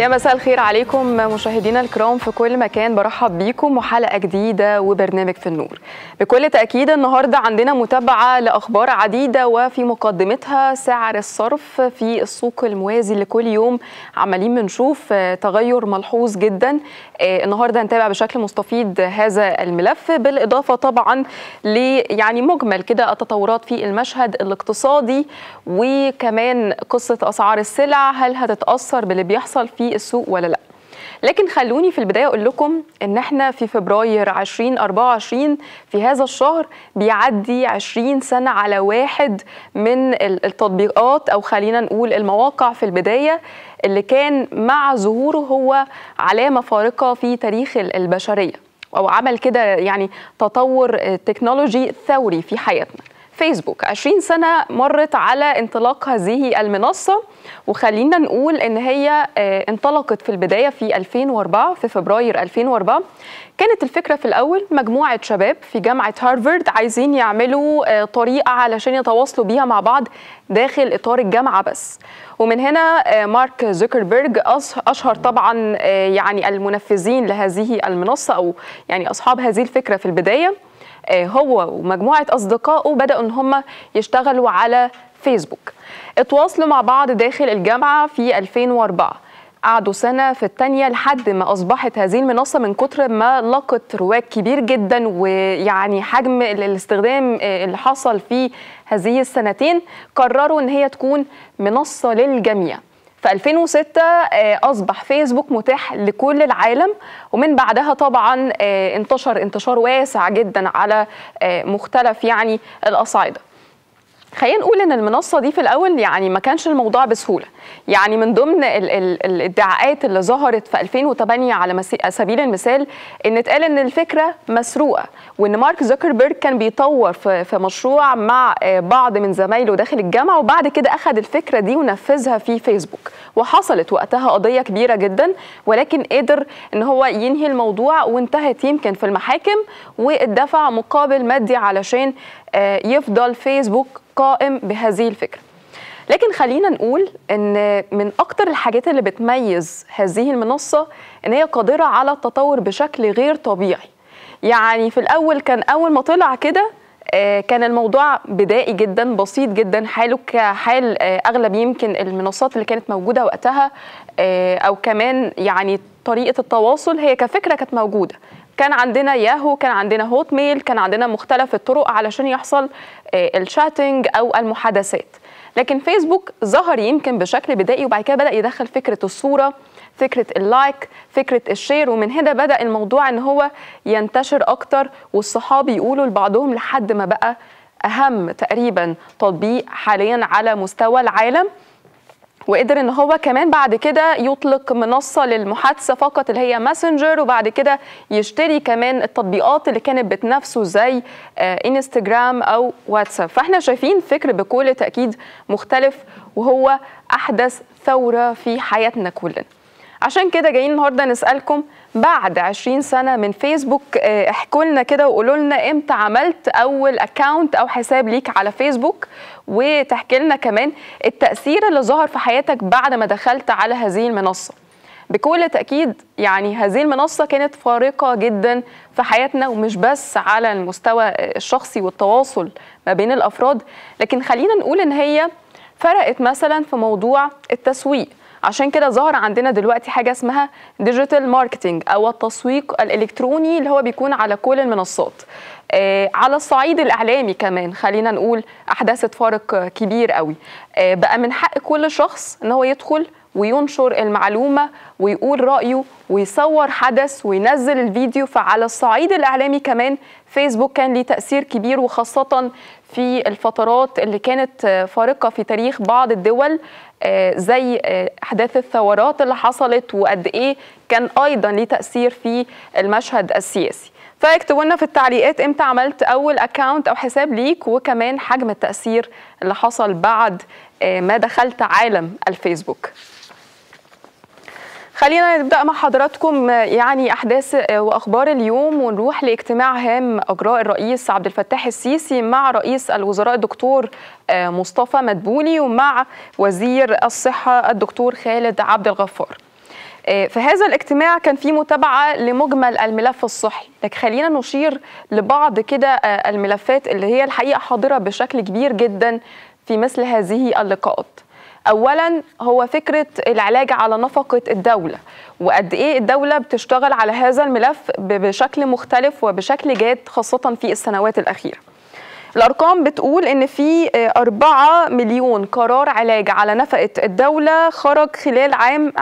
يا مساء الخير عليكم مشاهدينا الكرام في كل مكان برحب بيكم وحلقه جديده وبرنامج في النور بكل تاكيد النهارده عندنا متابعه لاخبار عديده وفي مقدمتها سعر الصرف في السوق الموازي لكل يوم عمالين بنشوف تغير ملحوظ جدا النهارده هنتابع بشكل مستفيض هذا الملف بالاضافه طبعا ل يعني مجمل كده التطورات في المشهد الاقتصادي وكمان قصه اسعار السلع هل هتتاثر باللي بيحصل في السوق ولا لا لكن خلوني في البدايه اقول لكم ان احنا في فبراير 2024 في هذا الشهر بيعدي 20 سنه على واحد من التطبيقات او خلينا نقول المواقع في البدايه اللي كان مع ظهوره هو علامه فارقه في تاريخ البشريه او عمل كده يعني تطور تكنولوجي ثوري في حياتنا فيسبوك 20 سنة مرت على انطلاق هذه المنصة وخلينا نقول ان هي انطلقت في البداية في 2004 في فبراير 2004 كانت الفكرة في الأول مجموعة شباب في جامعة هارفارد عايزين يعملوا طريقة علشان يتواصلوا بيها مع بعض داخل إطار الجامعة بس ومن هنا مارك زوكربيرج أشهر طبعا يعني المنفذين لهذه المنصة أو يعني أصحاب هذه الفكرة في البداية هو ومجموعة أصدقائه بدأوا إن هم يشتغلوا على فيسبوك اتواصلوا مع بعض داخل الجامعة في 2004 قعدوا سنة في التانية لحد ما أصبحت هذه المنصة من كتر ما لقت رواج كبير جدا ويعني حجم الاستخدام اللي حصل في هذه السنتين قرروا إن هي تكون منصة للجميع في 2006 أصبح فيسبوك متاح لكل العالم ومن بعدها طبعا انتشر انتشار واسع جدا على مختلف يعني الأصعدة خلينا نقول ان المنصه دي في الاول يعني ما كانش الموضوع بسهوله يعني من ضمن ال ال الادعاءات اللي ظهرت في 2008 على سبيل المثال ان اتقال ان الفكره مسروقه وان مارك زوكربيرج كان بيطور في, في مشروع مع بعض من زمايله داخل الجامعه وبعد كده اخذ الفكره دي ونفذها في فيسبوك وحصلت وقتها قضيه كبيره جدا ولكن قدر ان هو ينهي الموضوع وانتهت يمكن في المحاكم واتدفع مقابل مادي علشان يفضل فيسبوك قائم بهذه الفكره لكن خلينا نقول ان من اكتر الحاجات اللي بتميز هذه المنصه ان هي قادره على التطور بشكل غير طبيعي يعني في الاول كان اول ما طلع كده كان الموضوع بدائي جدا بسيط جدا حاله كحال اغلب يمكن المنصات اللي كانت موجوده وقتها او كمان يعني طريقه التواصل هي كفكره كانت موجوده كان عندنا ياهو كان عندنا هوت ميل كان عندنا مختلف الطرق علشان يحصل الشاتنج او المحادثات لكن فيسبوك ظهر يمكن بشكل بدائي وبعد كده بدا يدخل فكره الصوره فكره اللايك فكره الشير ومن هنا بدا الموضوع ان هو ينتشر اكتر والصحاب يقولوا لبعضهم لحد ما بقى اهم تقريبا تطبيق حاليا على مستوى العالم وقدر ان هو كمان بعد كده يطلق منصه للمحادثه فقط اللي هي ماسنجر وبعد كده يشتري كمان التطبيقات اللي كانت بتنافسه زي انستجرام او واتساب فاحنا شايفين فكر بكل تاكيد مختلف وهو احدث ثوره في حياتنا كلنا عشان كده جايين النهارده نسالكم بعد 20 سنه من فيسبوك احكوا لنا كده وقولوا لنا امتى عملت اول اكونت او حساب ليك على فيسبوك وتحكي لنا كمان التاثير اللي ظهر في حياتك بعد ما دخلت على هذه المنصه بكل تاكيد يعني هذه المنصه كانت فارقه جدا في حياتنا ومش بس على المستوى الشخصي والتواصل ما بين الافراد لكن خلينا نقول ان هي فرقت مثلا في موضوع التسويق عشان كده ظهر عندنا دلوقتي حاجه اسمها ديجيتال ماركتنج او التسويق الالكتروني اللي هو بيكون على كل المنصات آه على الصعيد الاعلامي كمان خلينا نقول احداثت فارق كبير قوي آه بقى من حق كل شخص ان هو يدخل وينشر المعلومة ويقول رأيه ويصور حدث وينزل الفيديو فعلى الصعيد الإعلامي كمان فيسبوك كان ليه تأثير كبير وخاصة في الفترات اللي كانت فارقة في تاريخ بعض الدول زي أحداث الثورات اللي حصلت وقد إيه كان أيضا ليه تأثير في المشهد السياسي فاكتبوا لنا في التعليقات امتى عملت اول اكونت او حساب ليك وكمان حجم التاثير اللي حصل بعد ما دخلت عالم الفيسبوك خلينا نبدا مع حضراتكم يعني احداث واخبار اليوم ونروح لاجتماع هام اجراء الرئيس عبد الفتاح السيسي مع رئيس الوزراء الدكتور مصطفى مدبولي ومع وزير الصحه الدكتور خالد عبد الغفار. في هذا الاجتماع كان في متابعة لمجمل الملف الصحي لكن خلينا نشير لبعض كده الملفات اللي هي الحقيقة حاضرة بشكل كبير جدا في مثل هذه اللقاءات اولا هو فكره العلاج على نفقه الدوله وقد ايه الدوله بتشتغل على هذا الملف بشكل مختلف وبشكل جاد خاصه في السنوات الاخيره الارقام بتقول ان في 4 مليون قرار علاج على نفقه الدوله خرج خلال عام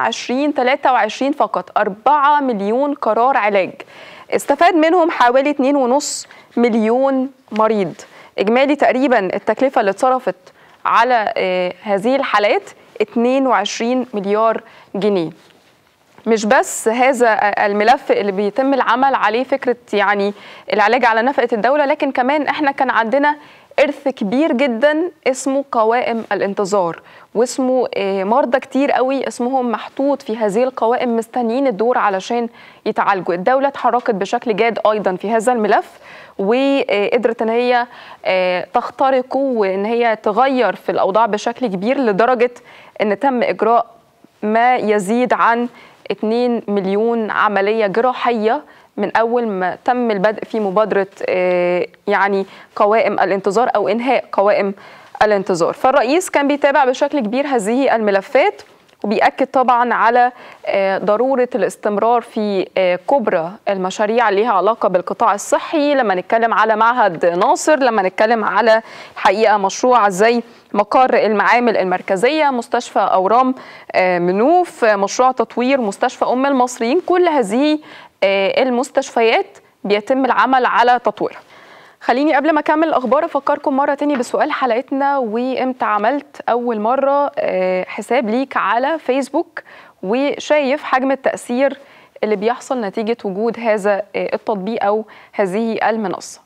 2023 فقط 4 مليون قرار علاج استفاد منهم حوالي 2.5 مليون مريض اجمالي تقريبا التكلفه اللي اتصرفت على هذه الحالات 22 مليار جنيه مش بس هذا الملف اللي بيتم العمل عليه فكره يعني العلاج على نفقه الدوله لكن كمان احنا كان عندنا ارث كبير جدا اسمه قوائم الانتظار واسمه مرضى كتير قوي اسمهم محطوط في هذه القوائم مستنيين الدور علشان يتعالجوا الدوله اتحركت بشكل جاد ايضا في هذا الملف وقدرت ان هي تخترقه وان هي تغير في الاوضاع بشكل كبير لدرجه ان تم اجراء ما يزيد عن 2 مليون عمليه جراحيه من اول ما تم البدء في مبادره يعني قوائم الانتظار او انهاء قوائم الانتظار فالرئيس كان بيتابع بشكل كبير هذه الملفات وبيأكد طبعا على ضرورة الاستمرار في كبرى المشاريع اللي لها علاقة بالقطاع الصحي لما نتكلم على معهد ناصر لما نتكلم على الحقيقة مشروع زي مقر المعامل المركزية مستشفى أورام منوف مشروع تطوير مستشفى أم المصريين كل هذه المستشفيات بيتم العمل على تطويرها خليني قبل ما اكمل الاخبار افكركم مره تاني بسؤال حلقتنا وامتى عملت اول مره حساب ليك على فيسبوك وشايف حجم التاثير اللي بيحصل نتيجه وجود هذا التطبيق او هذه المنصه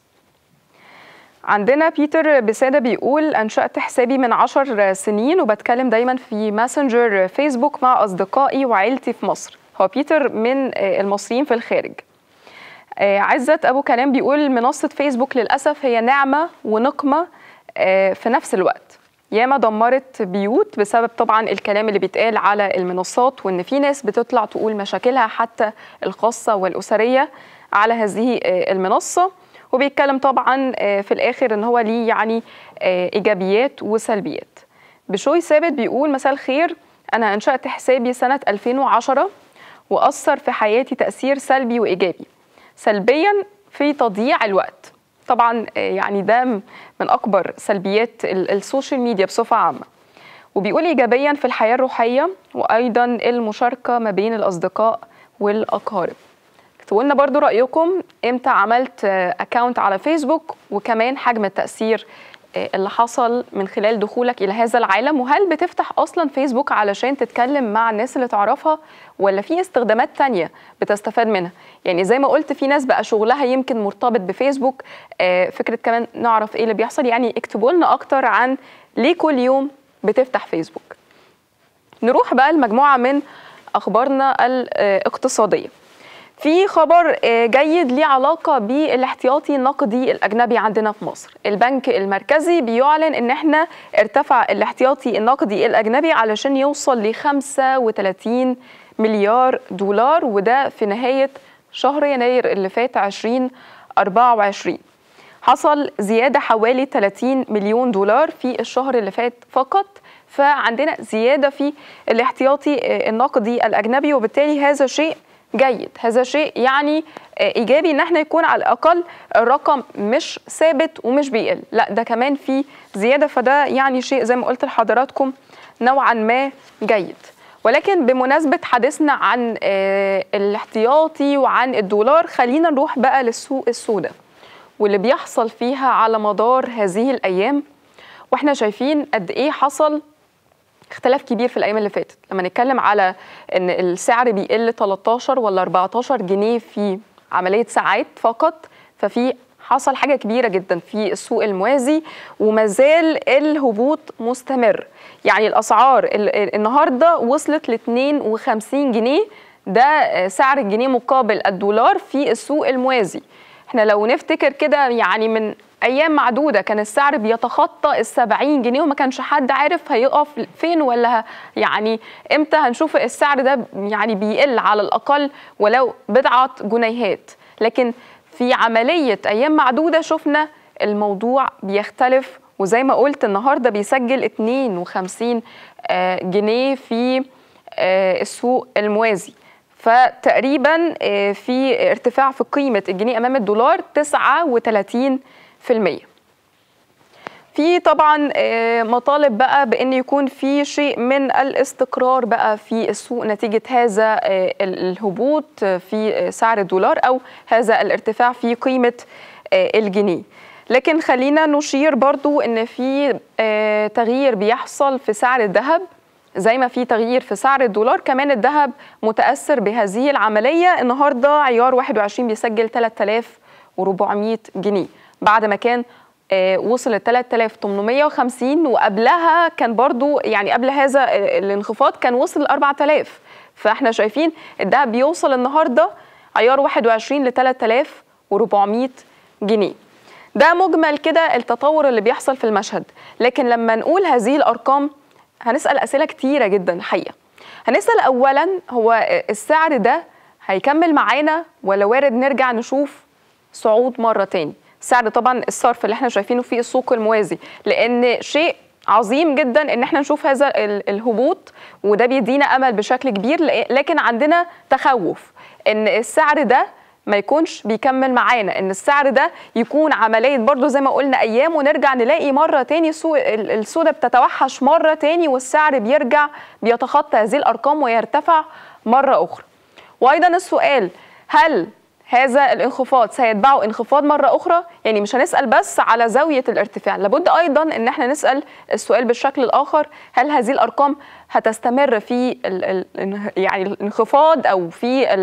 عندنا بيتر بسادة بيقول أنشأت حسابي من عشر سنين وبتكلم دايما في ماسنجر فيسبوك مع أصدقائي وعيلتي في مصر هو بيتر من المصريين في الخارج عزت ابو كلام بيقول منصه فيسبوك للاسف هي نعمه ونقمه في نفس الوقت ياما دمرت بيوت بسبب طبعا الكلام اللي بيتقال على المنصات وان في ناس بتطلع تقول مشاكلها حتى الخاصه والاسريه على هذه المنصه وبيتكلم طبعا في الاخر ان هو ليه يعني ايجابيات وسلبيات بشوي ثابت بيقول مساء الخير انا انشات حسابي سنه 2010 واثر في حياتي تاثير سلبي وايجابي سلبيا في تضييع الوقت طبعا يعني ده من اكبر سلبيات السوشيال ميديا بصفه عامه وبيقول ايجابيا في الحياه الروحيه وايضا المشاركه ما بين الاصدقاء والاقارب اكتبوا لنا برضو رايكم امتى عملت اكونت على فيسبوك وكمان حجم التاثير اللي حصل من خلال دخولك الى هذا العالم وهل بتفتح اصلا فيسبوك علشان تتكلم مع الناس اللي تعرفها ولا في استخدامات تانية بتستفاد منها يعني زي ما قلت في ناس بقى شغلها يمكن مرتبط بفيسبوك آه فكره كمان نعرف ايه اللي بيحصل يعني اكتبوا لنا اكتر عن ليه كل يوم بتفتح فيسبوك نروح بقى لمجموعه من اخبارنا الاقتصاديه في خبر جيد ليه علاقه بالاحتياطي النقدي الاجنبي عندنا في مصر البنك المركزي بيعلن ان احنا ارتفع الاحتياطي النقدي الاجنبي علشان يوصل ل 35 مليار دولار وده في نهايه شهر يناير اللي فات 2024 حصل زياده حوالي 30 مليون دولار في الشهر اللي فات فقط فعندنا زياده في الاحتياطي النقدي الاجنبي وبالتالي هذا شيء جيد هذا شيء يعني ايجابي ان احنا يكون على الاقل الرقم مش ثابت ومش بيقل لا ده كمان في زياده فده يعني شيء زي ما قلت لحضراتكم نوعا ما جيد ولكن بمناسبه حديثنا عن الاحتياطي وعن الدولار خلينا نروح بقى للسوق السوداء واللي بيحصل فيها على مدار هذه الايام واحنا شايفين قد ايه حصل اختلاف كبير في الايام اللي فاتت لما نتكلم على ان السعر بيقل 13 ولا 14 جنيه في عمليه ساعات فقط ففي حصل حاجه كبيره جدا في السوق الموازي وما زال الهبوط مستمر يعني الاسعار النهارده وصلت ل 52 جنيه ده سعر الجنيه مقابل الدولار في السوق الموازي احنا لو نفتكر كده يعني من ايام معدوده كان السعر بيتخطى ال 70 جنيه وما كانش حد عارف هيقف فين ولا يعني امتى هنشوف السعر ده يعني بيقل على الاقل ولو بضعه جنيهات لكن في عمليه ايام معدوده شفنا الموضوع بيختلف وزي ما قلت النهارده بيسجل 52 جنيه في السوق الموازي فتقريبا في ارتفاع في قيمة الجنيه أمام الدولار 39% في طبعا مطالب بقى بأن يكون في شيء من الاستقرار بقى في السوق نتيجة هذا الهبوط في سعر الدولار أو هذا الارتفاع في قيمة الجنيه لكن خلينا نشير برضو ان في تغيير بيحصل في سعر الذهب زي ما في تغيير في سعر الدولار كمان الذهب متاثر بهذه العمليه النهارده عيار 21 بيسجل 3400 جنيه بعد ما كان وصل ل 3850 وقبلها كان برضو يعني قبل هذا الانخفاض كان وصل ل 4000 فاحنا شايفين الذهب بيوصل النهارده عيار 21 ل 3400 جنيه ده مجمل كده التطور اللي بيحصل في المشهد لكن لما نقول هذه الارقام هنسال اسئله كتيره جدا الحقيقه هنسال اولا هو السعر ده هيكمل معانا ولا وارد نرجع نشوف صعود مره تاني سعر طبعا الصرف اللي احنا شايفينه في السوق الموازي لان شيء عظيم جدا ان احنا نشوف هذا الهبوط وده بيدينا امل بشكل كبير لكن عندنا تخوف ان السعر ده ما يكونش بيكمل معانا ان السعر ده يكون عمليه برضو زي ما قلنا ايام ونرجع نلاقي مره تاني السوق السودا بتتوحش مره تاني والسعر بيرجع بيتخطى هذه الارقام ويرتفع مره اخرى وايضا السؤال هل هذا الانخفاض سيتبعه انخفاض مره اخرى يعني مش هنسال بس على زاويه الارتفاع لابد ايضا ان احنا نسال السؤال بالشكل الاخر هل هذه الارقام هتستمر في ال ال يعني الانخفاض او في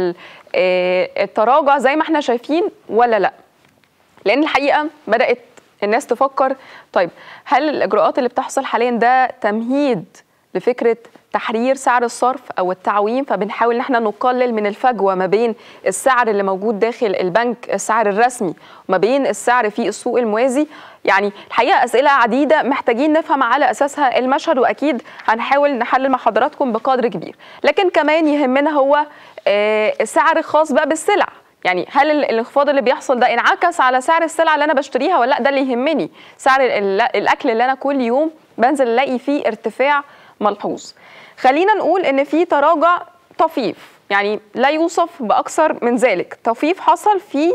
التراجع زي ما احنا شايفين ولا لا لان الحقيقه بدات الناس تفكر طيب هل الاجراءات اللي بتحصل حاليا ده تمهيد لفكره تحرير سعر الصرف او التعويم فبنحاول ان احنا نقلل من الفجوه ما بين السعر اللي موجود داخل البنك السعر الرسمي وما بين السعر في السوق الموازي يعني الحقيقه اسئله عديده محتاجين نفهم على اساسها المشهد واكيد هنحاول نحلل مع حضراتكم بقدر كبير لكن كمان يهمنا هو السعر الخاص بقى بالسلع يعني هل الانخفاض اللي بيحصل ده انعكس على سعر السلع اللي انا بشتريها ولا لا ده اللي يهمني سعر الاكل اللي انا كل يوم بنزل الاقي فيه ارتفاع ملحوظ خلينا نقول ان في تراجع طفيف يعني لا يوصف باكثر من ذلك طفيف حصل في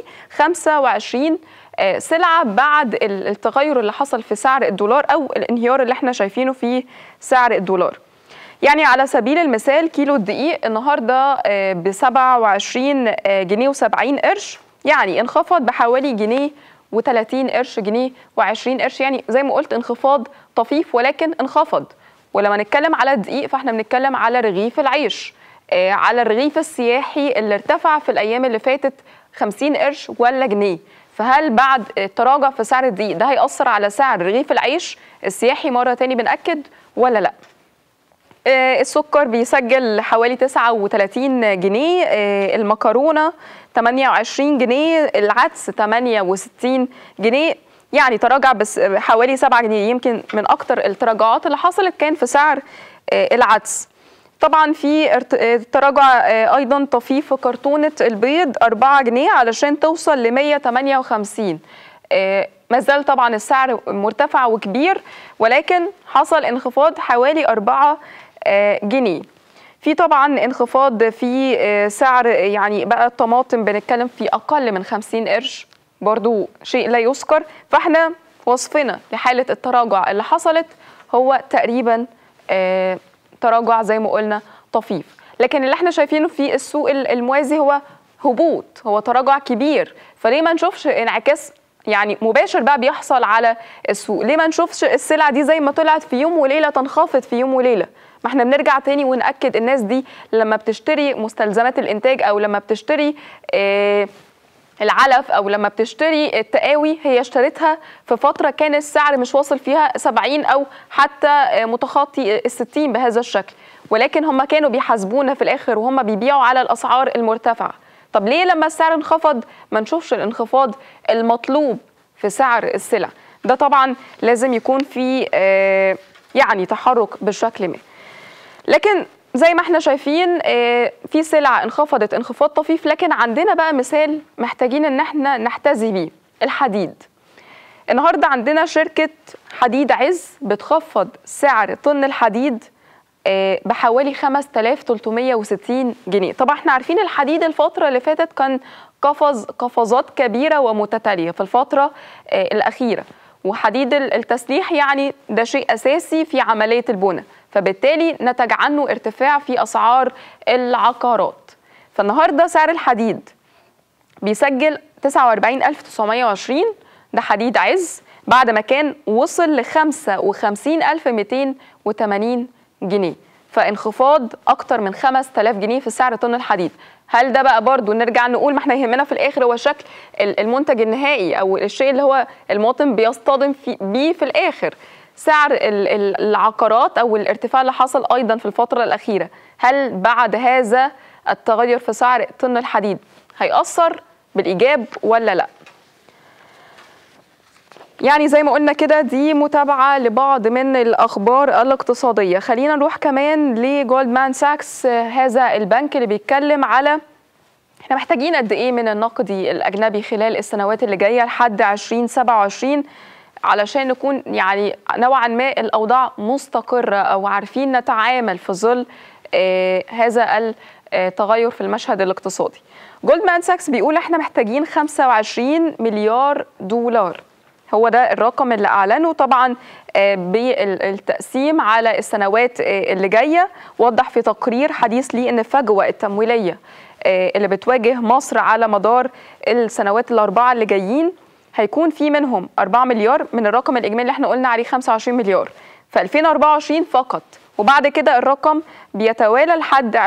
25 سلعه بعد التغير اللي حصل في سعر الدولار او الانهيار اللي احنا شايفينه في سعر الدولار يعني على سبيل المثال كيلو الدقيق النهارده ب 27 جنيه و70 قرش يعني انخفض بحوالي جنيه و30 قرش جنيه و20 قرش يعني زي ما قلت انخفاض طفيف ولكن انخفض ولما نتكلم على الدقيق فاحنا بنتكلم على رغيف العيش آه على الرغيف السياحي اللي ارتفع في الايام اللي فاتت 50 قرش ولا جنيه فهل بعد التراجع في سعر الدقيق ده هيأثر على سعر رغيف العيش السياحي مرة تاني بنأكد ولا لا آه السكر بيسجل حوالي 39 جنيه آه المكرونة 28 جنيه العدس 68 جنيه يعني تراجع بس حوالي 7 جنيه يمكن من اكتر التراجعات اللي حصلت كان في سعر العدس طبعا في تراجع ايضا طفيف في كرتونه البيض 4 جنيه علشان توصل ل 158 ما زال طبعا السعر مرتفع وكبير ولكن حصل انخفاض حوالي 4 جنيه في طبعا انخفاض في سعر يعني بقى الطماطم بنتكلم في اقل من 50 قرش برضو شيء لا يذكر فاحنا وصفنا لحالة التراجع اللي حصلت هو تقريبا آه تراجع زي ما قلنا طفيف لكن اللي احنا شايفينه في السوق الموازي هو هبوط هو تراجع كبير فليه ما نشوفش انعكاس يعني مباشر بقى بيحصل على السوق ليه ما نشوفش السلع دي زي ما طلعت في يوم وليله تنخفض في يوم وليله ما احنا بنرجع تاني ونأكد الناس دي لما بتشتري مستلزمات الانتاج او لما بتشتري اه العلف او لما بتشتري التقاوي هي اشترتها في فتره كان السعر مش واصل فيها 70 او حتى متخطي ال 60 بهذا الشكل ولكن هم كانوا بيحاسبونا في الاخر وهم بيبيعوا على الاسعار المرتفعه طب ليه لما السعر انخفض ما نشوفش الانخفاض المطلوب في سعر السلع ده طبعا لازم يكون في آه، يعني تحرك بالشكل ما لكن زي ما احنا شايفين آه، في سلع انخفضت انخفاض طفيف لكن عندنا بقى مثال محتاجين ان احنا نحتذي بيه الحديد النهارده عندنا شركه حديد عز بتخفض سعر طن الحديد آه، بحوالي 5360 جنيه طبعا احنا عارفين الحديد الفتره اللي فاتت كان قفز قفزات كبيره ومتتاليه في الفتره آه، الاخيره وحديد ال- التسليح يعني ده شيء اساسي في عمليه البناء فبالتالي نتج عنه ارتفاع في اسعار العقارات فالنهارده سعر الحديد بيسجل 49920 ده حديد عز بعد ما كان وصل ل 55280 جنيه فانخفاض اكتر من 5000 جنيه في سعر طن الحديد هل ده بقى برضو نرجع نقول ما احنا يهمنا في الاخر هو شكل ال- المنتج النهائي او الشيء اللي هو المواطن بيصطدم في بيه في الاخر سعر ال- ال- العقارات او الارتفاع اللي حصل ايضا في الفتره الاخيره هل بعد هذا التغير في سعر طن الحديد هيأثر بالايجاب ولا لا يعني زي ما قلنا كده دي متابعة لبعض من الأخبار الاقتصادية خلينا نروح كمان لجولدمان ساكس آه، هذا البنك اللي بيتكلم على احنا محتاجين قد ايه من النقدي الأجنبي خلال السنوات اللي جاية لحد 2027 علشان نكون يعني نوعا ما الأوضاع مستقرة أو عارفين نتعامل في ظل آه هذا التغير في المشهد الاقتصادي جولدمان ساكس بيقول احنا محتاجين 25 مليار دولار هو ده الرقم اللي اعلنه طبعا آه، بالتقسيم على السنوات آه، اللي جايه وضح في تقرير حديث ليه ان الفجوه التمويليه آه، اللي بتواجه مصر على مدار السنوات الاربعه اللي جايين هيكون في منهم 4 مليار من الرقم الاجمالي اللي احنا قلنا عليه 25 مليار في 2024 فقط وبعد كده الرقم بيتوالى لحد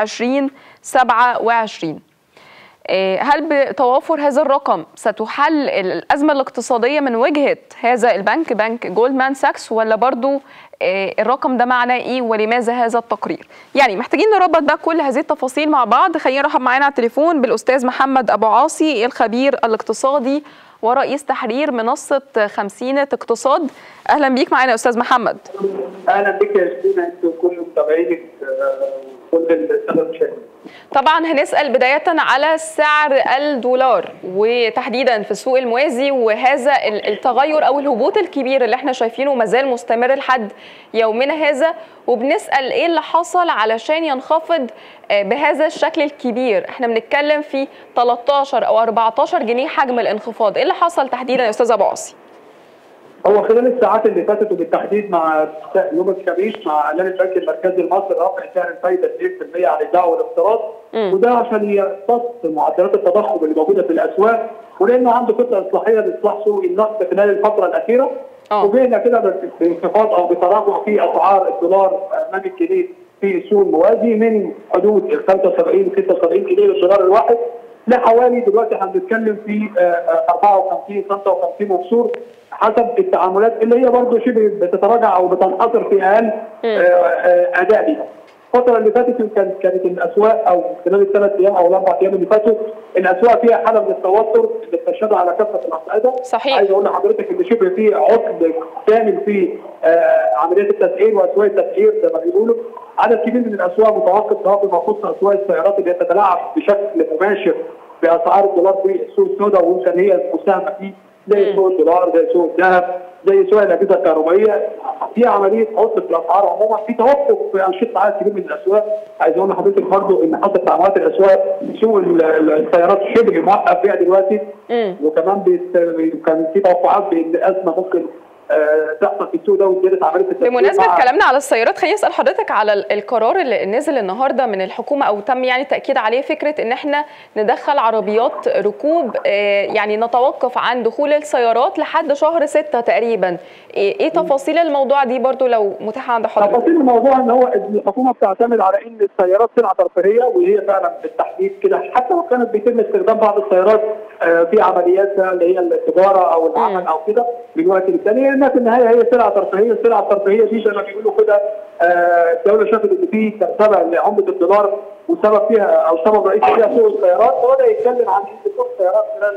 2027 آه، هل بتوافر هذا الرقم ستحل الأزمة الاقتصادية من وجهة هذا البنك بنك جولدمان ساكس ولا برضو آه، الرقم ده معناه ايه ولماذا هذا التقرير يعني محتاجين نربط بقى كل هذه التفاصيل مع بعض خلينا نرحب معانا على التليفون بالأستاذ محمد أبو عاصي الخبير الاقتصادي ورئيس تحرير منصة خمسينة اقتصاد أهلا بيك معانا يا أستاذ محمد اهلا بك يا شيرين انت وكل متابعينك آه، وكل الساده المشاهدين طبعا هنسأل بداية على سعر الدولار وتحديدا في السوق الموازي وهذا ال- التغير أو الهبوط الكبير اللي احنا شايفينه مازال مستمر لحد يومنا هذا وبنسأل ايه اللي حصل علشان ينخفض آه، بهذا الشكل الكبير احنا بنتكلم في 13 أو 14 جنيه حجم الانخفاض ايه اللي حصل تحديدا يا أستاذ أبو عاصي؟ هو خلال الساعات اللي فاتت وبالتحديد مع يوم الخميس مع اعلان البنك المركزي المصري رفع سعر الفايده 2% على الايداع والاقتراض مم. وده عشان يمتص معدلات التضخم اللي موجوده في الاسواق ولانه عنده خطه اصلاحيه لاصلاح سوق النقد خلال الفتره الاخيره آه. وجينا كده بانخفاض او بتراجع في اسعار الدولار امام الجنيه في السوق الموازي من حدود ال 75 76 جنيه للدولار الواحد لحوالي دلوقتي احنا بنتكلم في آه، آه، 54 55 وكسور حسب التعاملات اللي هي برضه شبه بتتراجع او بتنحصر في اقل آه، آه، اداء ليها. الفترة اللي فاتت كانت كانت الاسواق او خلال الثلاث ايام او الاربع ايام اللي فاتوا الاسواق فيها حاله من التوتر اللي بتشهد على كافه الاصعده. صحيح. عايز اقول لحضرتك ان شبه في عطل كامل في آه، عمليات التسعير واسواق التسعير زي ما بيقولوا. عدد كبير من الاسواق متوقف سواء فيما يخص اسواق السيارات اللي تتلاعب بشكل مباشر باسعار الدولار في السوق السوداء ويمكن هي المساهمه فيه زي سوق الدولار زي سوق الذهب زي سوق الاجهزه الكهربائيه في عمليه عطل في الاسعار عموما في توقف في انشطه عدد كبير من الاسواق عايز اقول لحضرتك برضه ان حتى تعاملات الاسواق سوق ال- ال- السيارات شبه موقف فيها دلوقتي مم. وكمان بيت- كان في توقعات بان ازمه ممكن آه، تحصل في السوق ده وزياده عمليه التسعير بمناسبة مع- كلامنا على السيارات خليني اسال حضرتك على ال- القرار اللي نزل النهارده من الحكومه او تم يعني التاكيد عليه فكره ان احنا ندخل عربيات ركوب آه، يعني نتوقف عن دخول السيارات لحد شهر ستة تقريبا ايه إيه تفاصيل الموضوع دي برضو لو متاحه عند حضرتك تفاصيل الموضوع ان هو إن الحكومه بتعتمد على ان السيارات سلعه ترفيهيه وهي فعلا بالتحديد كده حتى لو كانت بيتم استخدام بعض السيارات آه، في عملياتها اللي هي التجاره او العمل مم. او كده من وقت للتاني لانها في النهايه هي سلعه ترفيهيه، السلعه الترفيهيه دي زي ما بيقولوا كده آه، الدوله شافت ان في كان سبب لعمله الدولار وسبب فيها او سبب رئيسي فيها سوق السيارات فبدا يتكلم عن ان سوق السيارات خلال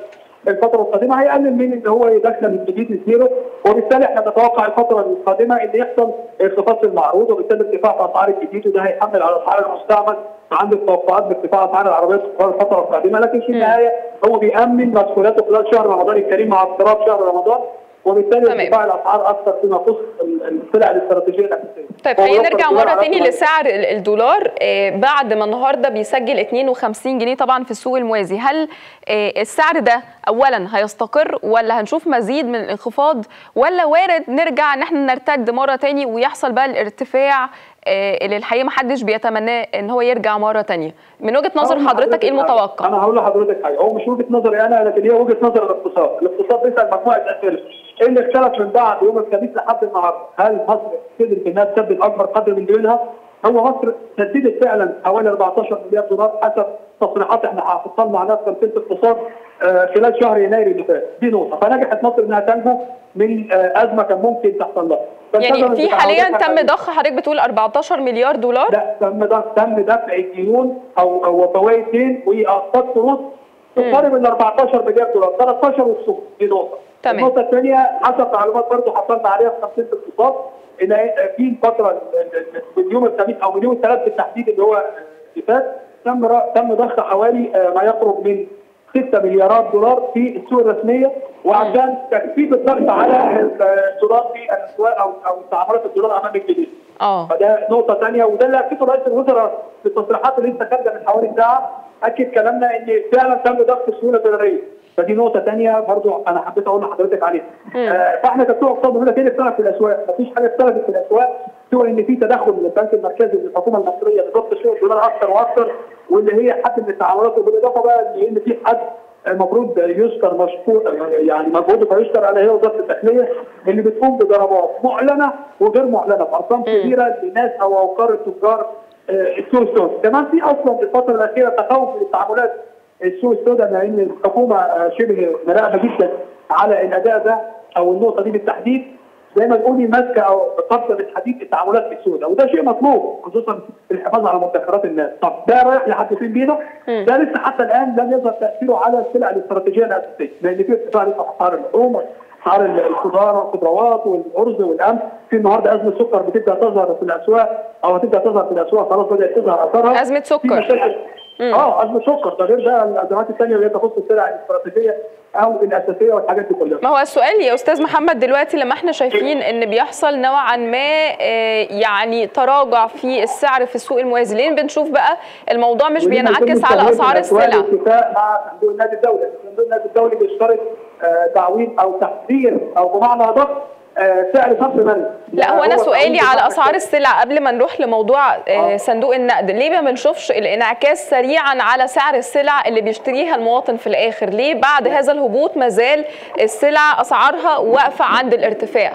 الفتره القادمه هيقلل من ان هو يدخل الجديد لزيرو وبالتالي احنا نتوقع الفتره القادمه ان يحصل انخفاض في المعروض وبالتالي ارتفاع في اسعار الجديد وده هيحمل على اسعار المستعمل عند التوقعات بارتفاع اسعار العربيات خلال الفتره القادمه لكن في النهايه هو بيامن مسؤولياته خلال شهر رمضان الكريم مع اقتراب شهر رمضان وبالتالي تمام. ارتفاع الاسعار اكثر فيما يخص السلع الاستراتيجيه الاساسيه. طيب هو خلينا يوصل نرجع الدولار مره على تاني أكثر لسعر ال- الدولار آه، بعد ما النهارده بيسجل 52 جنيه طبعا في السوق الموازي هل آه، السعر ده اولا هيستقر ولا هنشوف مزيد من الانخفاض ولا وارد نرجع ان احنا نرتد مره تاني ويحصل بقى الارتفاع آه، اللي الحقيقه ما حدش بيتمناه ان هو يرجع مره تانية من وجهه نظر هقول حضرتك ايه حاجة. المتوقع انا هقول لحضرتك حاجه هو مش وجهه نظري انا لكن هي وجهه نظر الاقتصاد، الاقتصاد بيسال مجموعه اسئله ايه اللي اختلف من بعد يوم الخميس لحد النهارده؟ هل مصر قدرت انها تسدد اكبر قدر من ديونها؟ هو مصر سددت فعلا حوالي 14 مليار دولار حسب تصريحات احنا حصلنا مع ناس تمثيل اقتصاد آه، خلال شهر يناير اللي فات، دي نقطه، فنجحت مصر انها تنجو من آه، ازمه كان ممكن تحصل لها. يعني فالتزمت في حاليا بتعهداتها تم ضخ حضرتك بتقول 14 مليار دولار لا تم ده تم دفع الديون او او فوائد دين واقساط قروض تقارب ال 14 مليار دولار 13 ونص دي نقطه تمام. النقطه الثانيه حسب معلومات برضه حصلنا عليها في تمثيل الاقتصاد ان في الفتره ال- ال- ال- من يوم الخميس او من يوم الثلاث بالتحديد اللي هو اللي فات تم ر- تم ضخ حوالي آه، ما يقرب من 6 مليارات دولار في السوق الرسميه وعشان تخفيف الضغط على الدولار في الاسواق او او تعاملات الدولار امام الجنيه. اه فده نقطة ثانية وده اللي أكده رئيس الوزراء في التصريحات اللي لسه خارجة من حوالي ساعة أكد كلامنا إن فعلا تم ضغط السيولة الدولارية فدي نقطة ثانية برضو أنا حبيت أقول لحضرتك عليها. آه فإحنا كبتوع اقتصاد بنقول لك إيه اللي اختلف في الأسواق؟ مفيش حاجة اختلفت في الأسواق سوى إن في تدخل من البنك المركزي من الحكومة المصرية لضبط سوق الدولار أكثر وأكثر واللي هي حد من التعاملات وبالإضافة بقى لأن في حد المفروض يذكر مشكور يعني مجهوده فيشكر على هي وزاره الداخليه اللي بتقوم بضربات معلنه وغير معلنه بارقام كبيره لناس او اوقار التجار آه، السوق السوداء، كمان في اصلا في الفتره الاخيره تخوف من التعاملات السوق السوداء لان الحكومه آه، شبه مراقبه جدا على الاداء ده او النقطه دي بالتحديد زي ما تقولي ماسكه او قبضه بالحديد التعاملات في السوق ده وده شيء مطلوب خصوصا في الحفاظ على مدخرات الناس طب ده رايح لحد فين بينا ده لسه حتى الان لم يظهر تاثيره على السلع الاستراتيجيه الاساسيه لان في ارتفاع لسه في اسعار اللحوم اسعار الخضار والخضروات والارز والقمح في النهارده ازمه سكر بتبدا تظهر في الاسواق او هتبدا تظهر في الاسواق خلاص بدات تظهر اثرها أزمة في سكر. مشاكل اه ازمه سكر ده غير بقى الازمات الثانيه اللي هي تخص السلع الاستراتيجيه او الاساسيه والحاجات دي كلها ما هو السؤال يا استاذ محمد دلوقتي لما احنا شايفين ان بيحصل نوعا ما آه، يعني تراجع في السعر في السوق الموازي ليه بنشوف بقى الموضوع مش ولما يتم بينعكس على التغيير اسعار في الأسواق السلع الاتفاق مع صندوق النادي الدولي، صندوق النادي الدولي بيشترط آه، تعويض او تحذير او بمعنى ادق آه، سعر صرف مرن لا هو انا هو سؤالي تعويض على بمعنى اسعار السلع قبل ما نروح لموضوع آه، آه. صندوق النقد ليه ما بنشوفش الانعكاس سريعا على سعر السلع اللي بيشتريها المواطن في الاخر ليه بعد هذا الهبوط ما زال السلع اسعارها واقفه عند الارتفاع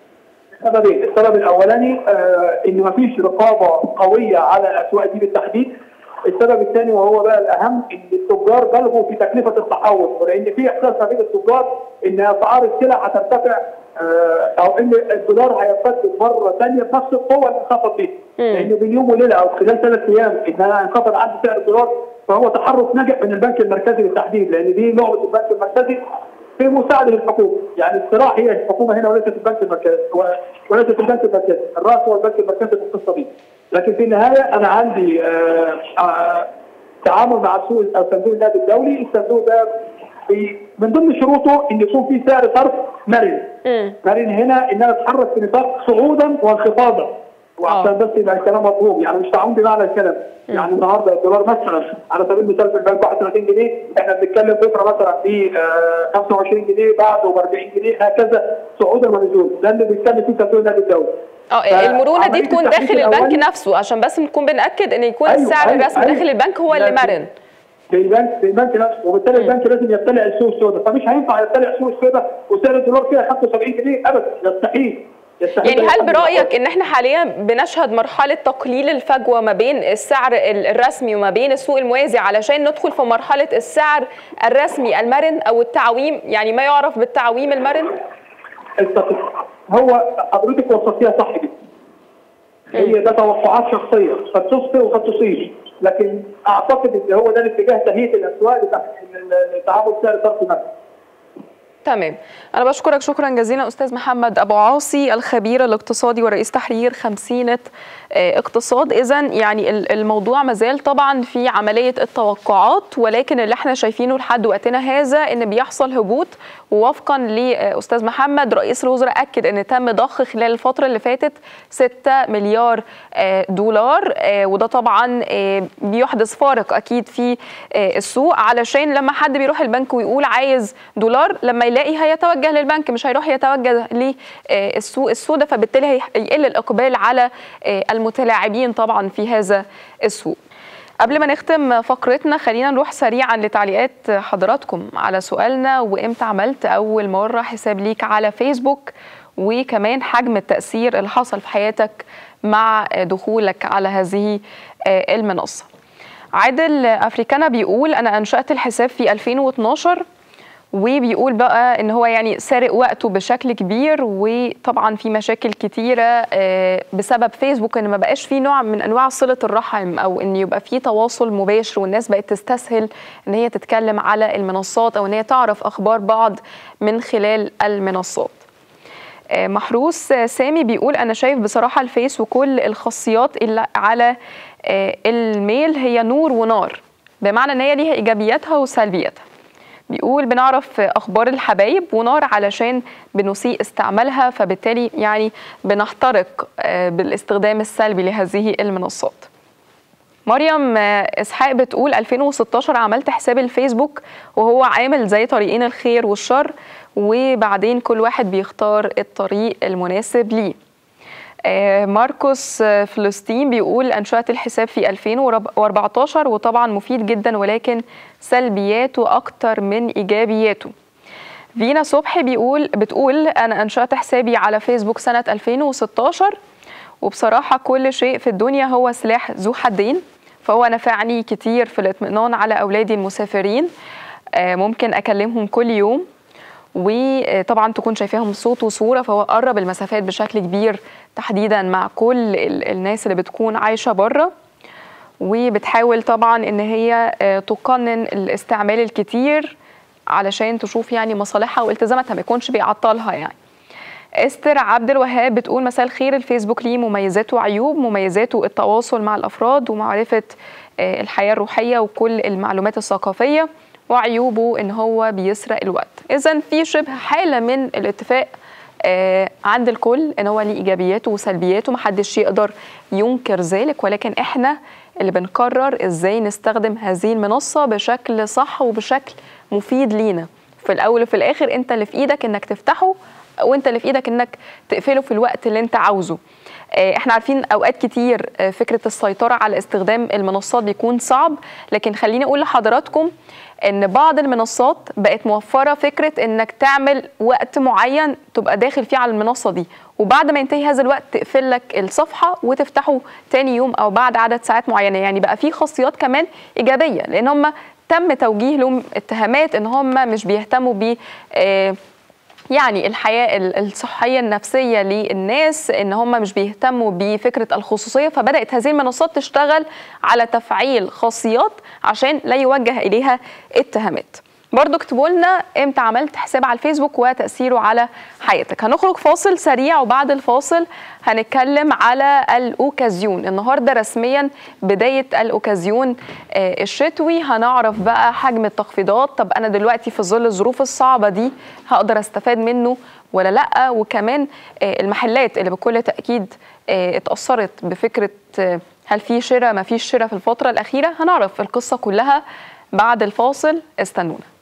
سببين، السبب الاولاني آه، ان مفيش رقابه قويه على الاسواق دي بالتحديد. السبب الثاني وهو بقى الاهم ان التجار بلغوا في تكلفه التحول ولان في احساس ما بين التجار ان اسعار السلع هترتفع آه، او ان الدولار هيرتد مره ثانيه بنفس القوه اللي انخفض بيها. لانه بين يوم وليله او خلال ثلاث ايام ان انا انخفض عند سعر الدولار فهو تحرك ناجح من البنك المركزي بالتحديد لان دي لعبه البنك المركزي في مساعده الحكومه، يعني الصراع هي الحكومه هنا وليست البنك المركزي و- وليست البنك المركزي، الراس هو البنك المركزي في القصه دي. لكن في النهايه انا عندي آه آه تعامل مع السوق او صندوق النقد الدولي، الصندوق ده في من ضمن شروطه ان يكون في سعر صرف مرن. مرن هنا ان انا اتحرك في نطاق صعودا وانخفاضا. وعشان بس يبقى الكلام مفهوم يعني مش تعاون بمعنى الكلام يعني النهارده الدولار مثلا على سبيل المثال في البنك 31 جنيه احنا بنتكلم بكره مثلا في آه 25 جنيه بعده ب 40 جنيه هكذا صعودا ونزولا ده اللي بيتكلم فيه صندوق النقد الدولي اه المرونه دي فعملية تكون التحديد داخل البنك الأولي- نفسه عشان بس نكون بناكد ان يكون أيوة، السعر أيوة، الرسمي أيوة. داخل البنك هو اللي لكن- مرن في البنك في البنك نفسه وبالتالي البنك لازم يطلع السوق السوداء فمش هينفع يطلع السوق السوداء وسعر الدولار فيها 75 جنيه ابدا يستحيل يستحيل يعني هل يحصل برايك ان احنا حاليا بنشهد مرحله تقليل الفجوه ما بين السعر ال- الرسمي وما بين السوق الموازي علشان ندخل في مرحله السعر الرسمي المرن او التعويم يعني ما يعرف بالتعويم المرن التقييم. هو حضرتك وصفتيها صح جدا هي ده توقعات شخصيه قد تصفي وقد تصيب لكن اعتقد ان هو ده الاتجاه تهيئه الاسواق لتح- لتعامل سعر صرف نفسه تمام أنا بشكرك شكرا جزيلا أستاذ محمد أبو عاصي الخبير الاقتصادي ورئيس تحرير خمسينة اقتصاد إذا يعني الموضوع مازال طبعا في عملية التوقعات ولكن اللي احنا شايفينه لحد وقتنا هذا إن بيحصل هبوط ووفقا لأستاذ محمد رئيس الوزراء أكد إن تم ضخ خلال الفترة اللي فاتت 6 مليار دولار وده طبعا بيحدث فارق أكيد في السوق علشان لما حد بيروح البنك ويقول عايز دولار لما يلاقي هيتوجه للبنك مش هيروح يتوجه للسوق السوداء فبالتالي هيقل الإقبال على المتلاعبين طبعا في هذا السوق قبل ما نختم فقرتنا خلينا نروح سريعا لتعليقات حضراتكم على سؤالنا وامتى عملت اول مره حساب ليك على فيسبوك وكمان حجم التاثير اللي حصل في حياتك مع دخولك على هذه المنصه عادل افريكانا بيقول انا انشات الحساب في 2012 وبيقول بقى ان هو يعني سارق وقته بشكل كبير وطبعا في مشاكل كتيره بسبب فيسبوك ان ما بقاش في نوع من انواع صله الرحم او ان يبقى في تواصل مباشر والناس بقت تستسهل ان هي تتكلم على المنصات او ان هي تعرف اخبار بعض من خلال المنصات محروس سامي بيقول انا شايف بصراحه الفيس وكل الخاصيات اللي على الميل هي نور ونار بمعنى ان هي ليها ايجابياتها وسلبياتها بيقول بنعرف اخبار الحبايب ونار علشان بنسيء استعمالها فبالتالي يعني بنحترق بالاستخدام السلبي لهذه المنصات مريم اسحاق بتقول 2016 عملت حساب الفيسبوك وهو عامل زي طريقين الخير والشر وبعدين كل واحد بيختار الطريق المناسب ليه ماركوس فلسطين بيقول أنشأت الحساب في 2014 وطبعا مفيد جدا ولكن سلبياته أكتر من إيجابياته فينا صبحي بيقول بتقول أنا أنشأت حسابي على فيسبوك سنة 2016 وبصراحة كل شيء في الدنيا هو سلاح ذو حدين فهو نفعني كتير في الاطمئنان على أولادي المسافرين ممكن أكلمهم كل يوم وطبعا تكون شايفاهم صوت وصوره فهو قرب المسافات بشكل كبير تحديدا مع كل الناس اللي بتكون عايشه بره وبتحاول طبعا ان هي تقنن الاستعمال الكتير علشان تشوف يعني مصالحها والتزاماتها ما يكونش بيعطلها يعني استر عبد الوهاب بتقول مساء الخير الفيسبوك ليه مميزات وعيوب مميزاته التواصل مع الافراد ومعرفه الحياه الروحيه وكل المعلومات الثقافيه وعيوبه ان هو بيسرق الوقت اذا في شبه حاله من الاتفاق آه عند الكل ان هو ليه ايجابياته وسلبياته محدش يقدر ينكر ذلك ولكن احنا اللي بنقرر ازاي نستخدم هذه المنصه بشكل صح وبشكل مفيد لينا في الاول وفي الاخر انت اللي في ايدك انك تفتحه وانت اللي في ايدك انك تقفله في الوقت اللي انت عاوزه احنا عارفين اوقات كتير فكره السيطره على استخدام المنصات بيكون صعب لكن خليني اقول لحضراتكم ان بعض المنصات بقت موفره فكره انك تعمل وقت معين تبقى داخل فيه على المنصه دي وبعد ما ينتهي هذا الوقت تقفل لك الصفحه وتفتحه تاني يوم او بعد عدد ساعات معينه يعني بقى في خاصيات كمان ايجابيه لان هم تم توجيه لهم اتهامات ان هم مش بيهتموا ب يعني الحياه الصحيه النفسيه للناس ان هم مش بيهتموا بفكره الخصوصيه فبدات هذه المنصات تشتغل على تفعيل خاصيات عشان لا يوجه اليها اتهامات برضو اكتبوا لنا امتى عملت حساب على الفيسبوك وتاثيره على حياتك هنخرج فاصل سريع وبعد الفاصل هنتكلم على الاوكازيون النهارده رسميا بدايه الاوكازيون الشتوي هنعرف بقى حجم التخفيضات طب انا دلوقتي في ظل الظروف الصعبه دي هقدر استفاد منه ولا لا وكمان المحلات اللي بكل تاكيد اتاثرت بفكره هل في شراء ما فيش شراء في الفتره الاخيره هنعرف القصه كلها بعد الفاصل استنونا